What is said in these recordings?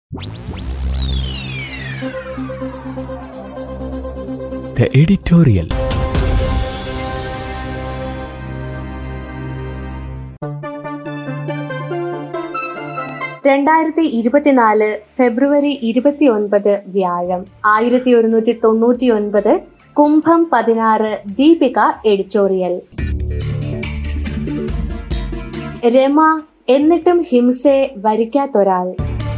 The editorial. രണ്ടായിരത്തി ഇരുപത്തിനാല് ഫെബ്രുവരി ഇരുപത്തിയൊൻപത് വ്യാഴം ആയിരത്തി ഒരുന്നൂറ്റി തൊണ്ണൂറ്റി ഒൻപത് കുംഭം പതിനാറ് ദീപിക എഡിറ്റോറിയൽ രമ എന്നിട്ടും ഹിംസയെ വരിക്കാത്തൊരാൾ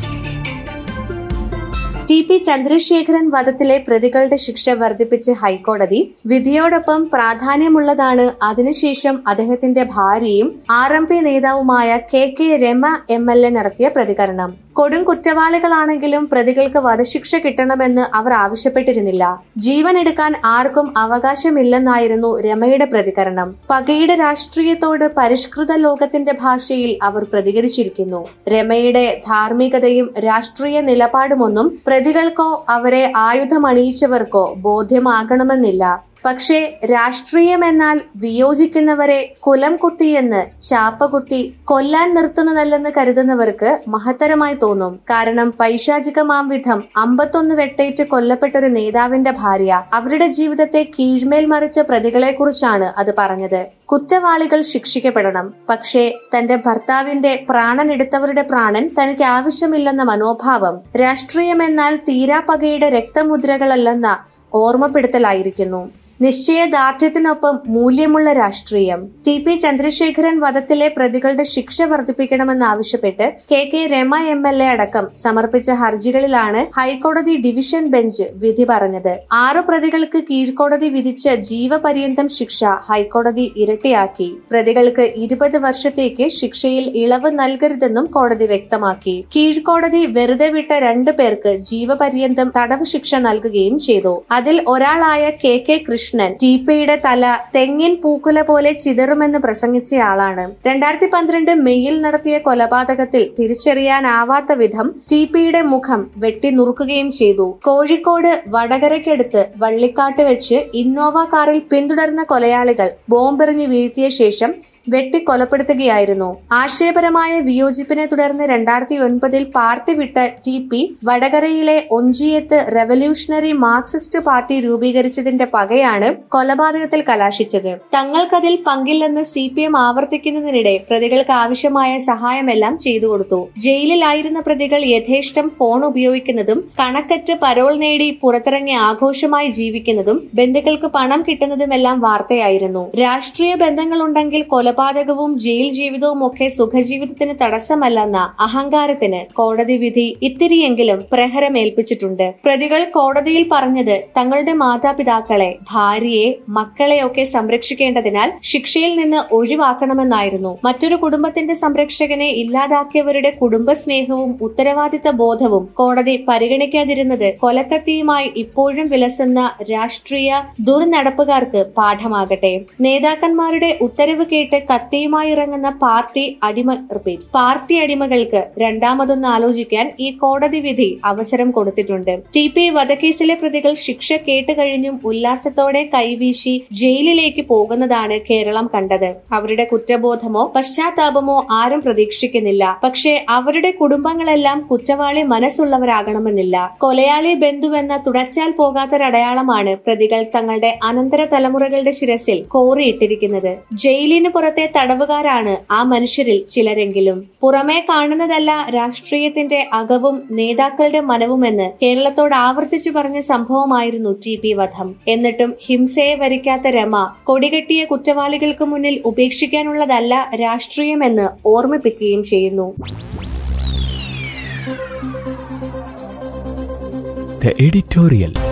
ടി പി ചന്ദ്രശേഖരൻ വധത്തിലെ പ്രതികളുടെ ശിക്ഷ വർദ്ധിപ്പിച്ച് ഹൈക്കോടതി വിധിയോടൊപ്പം പ്രാധാന്യമുള്ളതാണ് അതിനുശേഷം അദ്ദേഹത്തിന്റെ ഭാര്യയും ആർ എം പി നേതാവുമായ K K Rema M L A നടത്തിയ പ്രതികരണം കൊടും കുറ്റവാളികളാണെങ്കിലും പ്രതികൾക്ക് വധശിക്ഷ കിട്ടണമെന്ന് അവർ ആവശ്യപ്പെട്ടിരുന്നില്ല ജീവൻ എടുക്കാൻ ആർക്കും അവകാശമില്ലെന്നായിരുന്നു രമയുടെ പ്രതികരണം പകയുടെ രാഷ്ട്രീയത്തോട് പരിഷ്കൃത ലോകത്തിന്റെ ഭാഷയിൽ അവർ പ്രതികരിച്ചിരിക്കുന്നു രമയുടെ ധാർമ്മികതയും രാഷ്ട്രീയ നിലപാടുമൊന്നും പ്രതികൾക്കോ അവരെ ആയുധമണിയിച്ചവർക്കോ ബോധ്യമാകണമെന്നില്ല പക്ഷേ രാഷ്ട്രീയം എന്നാൽ വിയോജിക്കുന്നവരെ കുലം കുത്തിയെന്ന് ചാപ്പകുത്തി കൊല്ലാൻ നിർത്തുന്നതല്ലെന്ന് കരുതുന്നവർക്ക് മഹത്തരമായി തോന്നും കാരണം പൈശാചികമാം വിധം അമ്പത്തൊന്ന് വെട്ടേറ്റ് കൊല്ലപ്പെട്ട ഒരു നേതാവിന്റെ ഭാര്യ അവരുടെ ജീവിതത്തെ കീഴ്മേൽ മറിച്ച പ്രതികളെ കുറിച്ചാണ് അത് പറഞ്ഞത് കുറ്റവാളികൾ ശിക്ഷിക്കപ്പെടണം പക്ഷേ തന്റെ ഭർത്താവിന്റെ പ്രാണൻ എടുത്തവരുടെ പ്രാണൻ തനിക്ക് ആവശ്യമില്ലെന്ന മനോഭാവം രാഷ്ട്രീയമെന്നാൽ തീരാപ്പകയുടെ രക്തമുദ്രകളല്ലെന്ന ഓർമ്മപ്പെടുത്തലായിരിക്കുന്നു നിശ്ചയദാർഢ്യത്തിനൊപ്പം മൂല്യമുള്ള രാഷ്ട്രീയം ടി പി ചന്ദ്രശേഖരൻ വധത്തിലെ പ്രതികളുടെ ശിക്ഷ വർദ്ധിപ്പിക്കണമെന്നാവശ്യപ്പെട്ട് K K Rema M L A അടക്കം സമർപ്പിച്ച ഹർജികളിലാണ് ഹൈക്കോടതി ഡിവിഷൻ ബെഞ്ച് വിധി പറഞ്ഞത് ആറു പ്രതികൾക്ക് കീഴ്ക്കോടതി വിധിച്ച ജീവപര്യന്തം ശിക്ഷ ഹൈക്കോടതി ഇരട്ടിയാക്കി പ്രതികൾക്ക് ഇരുപത് വർഷത്തേക്ക് ശിക്ഷയിൽ ഇളവ് നൽകരുതെന്നും കോടതി വ്യക്തമാക്കി കീഴ്ക്കോടതി വെറുതെ വിട്ട രണ്ടു പേർക്ക് ജീവപര്യന്തം തടവ് ശിക്ഷ നൽകുകയും ചെയ്തു അതിൽ ഒരാളായ കെ കെ കൃഷ്ണൻ ടി പിയുടെ തല തെങ്ങിൻ പൂക്കുല പോലെ ചിതറുമെന്ന് പ്രസംഗിച്ചയാളാണ് രണ്ടായിരത്തി പന്ത്രണ്ട് മെയ്യിൽ നടത്തിയ കൊലപാതകത്തിൽ തിരിച്ചറിയാനാവാത്ത വിധം ടി പിയുടെ മുഖം വെട്ടി നുറുക്കുകയും ചെയ്തു കോഴിക്കോട് വടകരയ്ക്കടുത്ത് വള്ളിക്കാട്ട് വെച്ച് ഇന്നോവ കാറിൽ പിന്തുടർന്ന കൊലയാളികൾ ബോംബെറിഞ്ഞ് വീഴ്ത്തിയ ശേഷം വെട്ടി കൊലപ്പെടുത്തുകയായിരുന്നു ആശയപരമായ വിയോജിപ്പിനെ തുടർന്ന് രണ്ടായിരത്തി ഒൻപതിൽ പാർട്ടി വിട്ട ടി പി വടകരയിലെ ഒഞ്ചിയത്ത് റെവല്യൂഷണറി മാർക്സിസ്റ്റ് പാർട്ടി രൂപീകരിച്ചതിന്റെ പകയാണ് കൊലപാതകത്തിൽ കലാശിച്ചത് തങ്ങൾക്കതിൽ പങ്കില്ലെന്ന് സി പി എം ആവർത്തിക്കുന്നതിനിടെ പ്രതികൾക്ക് ആവശ്യമായ സഹായമെല്ലാം ചെയ്തു കൊടുത്തു ജയിലിലായിരുന്ന പ്രതികൾ യഥേഷ്ടം ഫോൺ ഉപയോഗിക്കുന്നതും കണക്കറ്റ് പരോൾ നേടി പുറത്തിറങ്ങി ആഘോഷമായി ജീവിക്കുന്നതും ബന്ധുക്കൾക്ക് പണം കിട്ടുന്നതുമെല്ലാം വാർത്തയായിരുന്നു രാഷ്ട്രീയ ബന്ധങ്ങളുണ്ടെങ്കിൽ കൊലപാതകവും ജയിൽ ജീവിതവും ഒക്കെ സുഖജീവിതത്തിന് തടസ്സമല്ലെന്ന അഹങ്കാരത്തിന് കോടതി വിധി ഇത്തിരിയെങ്കിലും പ്രഹരമേൽപ്പിച്ചിട്ടുണ്ട് പ്രതികൾ കോടതിയിൽ പറഞ്ഞത് തങ്ങളുടെ മാതാപിതാക്കളെ ഭാര്യയെ മക്കളെയൊക്കെ സംരക്ഷിക്കേണ്ടതിനാൽ ശിക്ഷയിൽ നിന്ന് ഒഴിവാക്കണമെന്നായിരുന്നു മറ്റൊരു കുടുംബത്തിന്റെ സംരക്ഷകനെ ഇല്ലാതാക്കിയവരുടെ കുടുംബസ്നേഹവും ഉത്തരവാദിത്ത ബോധവും കോടതി പരിഗണിക്കാതിരുന്നത് കൊലക്കത്തിയുമായി ഇപ്പോഴും വിലസുന്ന രാഷ്ട്രീയ ദുർനടപ്പുകാർക്ക് പാഠമാകട്ടെ നേതാക്കന്മാരുടെ ഉത്തരവ് കേട്ട് കത്തിയുമായി ഇറങ്ങുന്ന പാർട്ടി അടിമ റിപ്പീറ്റ് പാർട്ടി അടിമകൾക്ക് രണ്ടാമതൊന്ന് ആലോചിക്കാൻ ഈ കോടതി വിധി അവസരം കൊടുത്തിട്ടുണ്ട് ടി പി വധക്കേസിലെ പ്രതികൾ ശിക്ഷ കേട്ട് കഴിഞ്ഞും ഉല്ലാസത്തോടെ കൈവീശി ജയിലിലേക്ക് പോകുന്നതാണ് കേരളം കണ്ടത് അവരുടെ കുറ്റബോധമോ പശ്ചാത്താപമോ ആരും പ്രതീക്ഷിക്കുന്നില്ല പക്ഷേ അവരുടെ കുടുംബങ്ങളെല്ലാം കുറ്റവാളി മനസ്സുള്ളവരാകണമെന്നില്ല കൊലയാളി ബന്ധുവെന്ന തുടച്ചാൽ പോകാത്തൊരടയാളമാണ് പ്രതികൾ തങ്ങളുടെ അനന്തര തലമുറകളുടെ ശിരസിൽ കോറിയിട്ടിരിക്കുന്നത് ജയിലിന് പുറത്തെ തടവുകാരാണ് ആ മനുഷ്യരിൽ ചിലരെങ്കിലും പുറമേ കാണുന്നതല്ല രാഷ്ട്രീയത്തിന്റെ അകവും നേതാക്കളുടെ മനവുമെന്ന് കേരളത്തോട് ആവർത്തിച്ചു പറഞ്ഞ സംഭവമായിരുന്നു ടി പി വധം എന്നിട്ടും ഹിംസയെ വരിക്കാത്ത രമ കൊടികെട്ടിയ കുറ്റവാളികൾക്ക് മുന്നിൽ ഉപേക്ഷിക്കാനുള്ളതല്ല രാഷ്ട്രീയമെന്ന് ഓർമ്മിപ്പിക്കുകയും ചെയ്യുന്നു The editorial.